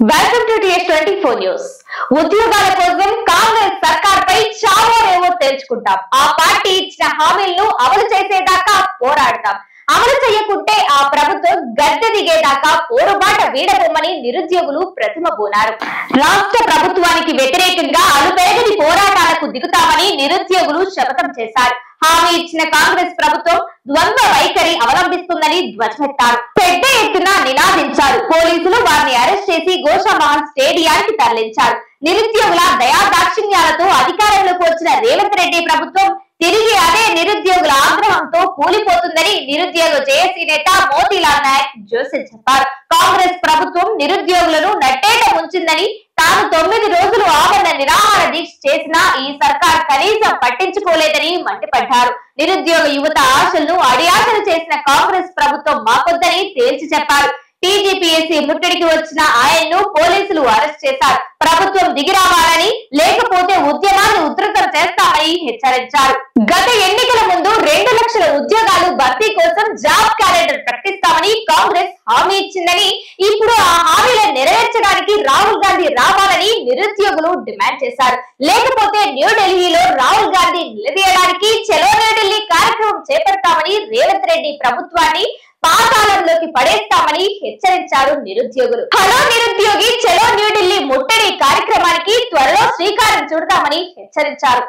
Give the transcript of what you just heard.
welcome to TS twenty four news ఉద్యోగాల కోసం కాంగ్రెస్ సర్కార్ పై చావో రేవో తేల్చుకుంటాం ఆ పార్టీ ఇచ్చిన హామీలను అమలు చేసేదాకా పోరాడతాం అమలు చేయకుంటే ఆ ప్రభుత్వం గద్దె దిగేదాకా పోరుబాట వీడబొమ్మని నిరుద్యోగులు ప్రతిమ బూనారు రాష్ట్ర ప్రభుత్వానికి వ్యతిరేకంగా అలుపెరగని పోరాటాలకు దిగుతామని నిరుద్యోగులు శపథం చేశారు హామీ ఇచ్చిన కాంగ్రెస్ ప్రభుత్వం ద్వంద్వ వైఖరి అవలంబిస్తుందని ధ్వజమెత్తారు పెద్ద ఎత్తున నినాదించారు పోలీసులు వారిని అరెస్ట్ చేసి గోషామహల్ స్టేడియానికి తరలించారు నిరుద్యోగుల దయా దాక్షిణ్యాలతో అధికారంలోకి వచ్చిన రేవంత్ రెడ్డి ప్రభుత్వం తిరిగి అదే నిరుద్యోగుల ఆగ్రహంతో కూలిపోతుందని నిరుద్యోగ జేఏసీ నేత మోతీలాల్ నాయక్ జోసెఫ్ చెప్పారు కాంగ్రెస్ ప్రభుత్వం నిరుద్యోగులను నట్టేట ముంచిందని తాను తొమ్మిది రోజులు ఆమరణ నిరాహార దీక్ష చేసినా ఈ సర్కార్ కనీసం పట్టించుకోలేదని మండిపడ్డారు నిరుద్యోగ యువత ఆశలను అడియాసలు చేసిన కాంగ్రెస్ ప్రభుత్వం మాకొద్దని తేల్చి చెప్పారు టీజీపీఎస్సీ ముట్టడికి వచ్చిన ఆయన్ను పోలీసులు అరెస్ట్ చేశారు ప్రభుత్వం దిగిరావాలని లేకపోతే ఉద్యమాన్ని ఉధృతం చేస్తామని హెచ్చరించారు గత ఎన్నికల ముందు రెండు లక్షల ఉద్యోగాలు భర్తీ కోసం జాబ్ క్యాలెండర్ ప్రకటిస్తామని కాంగ్రెస్ హామీ ఇచ్చిందని ఇప్పుడు ఆ హామీలను నెరవేర్చడానికి రాహుల్ గాంధీ రావాలని నిరుద్యోగులు డిమాండ్ చేశారు లేకపోతే న్యూఢిల్లీలో రాహుల్ గాంధీ నిలదీయడానికి చెలో న్యూఢిల్లీ కార్యక్రమం చేపడతామని రేవంత్ రెడ్డి ప్రభుత్వాన్ని పాతాళంలోకి పడేస్తామని హెచ్చరించారు నిరుద్యోగులు హలో నిరుద్యోగి చలో న్యూఢిల్లీ ముట్టడి కార్యక్రమానికి త్వరలో శ్రీకారం చుడతామని హెచ్చరించారు